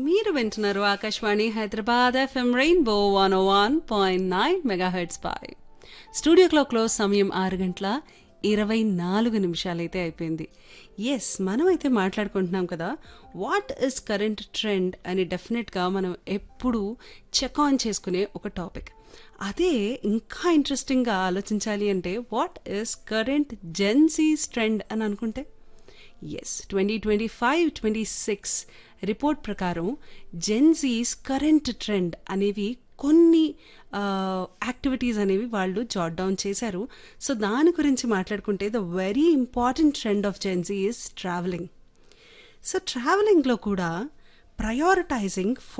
మీరు వింటున్నారు Akashvani Hyderabad FM rainbow one one point nine megahertz పై స్టూడియో క్లాక్లో సమయం ఆరు గంటల ఇరవై నాలుగు నిమిషాలైతే అయిపోయింది ఎస్ మనం అయితే మాట్లాడుకుంటున్నాం కదా వాట్ ఇస్ కరెంట్ ట్రెండ్ అని డెఫినెట్గా మనం ఎప్పుడూ చెక్ ఆన్ చేసుకునే ఒక టాపిక్ అదే ఇంకా ఇంట్రెస్టింగ్గా ఆలోచించాలి అంటే what is current Gen Z's trend అని అనుకుంటే as twenty twenty five twenty six report ప్రకారం జెన్జీస్ కరెంట్ ట్రెండ్ అనేవి కొన్ని యాక్టివిటీస్ అనేవి వాళ్ళు జాట్ డౌన్ చేశారు సో దాని గురించి మాట్లాడుకుంటే the very important trend of Gen Z is travelling so ట్రావెలింగ్లో కూడా ప్రయారిటైజింగ్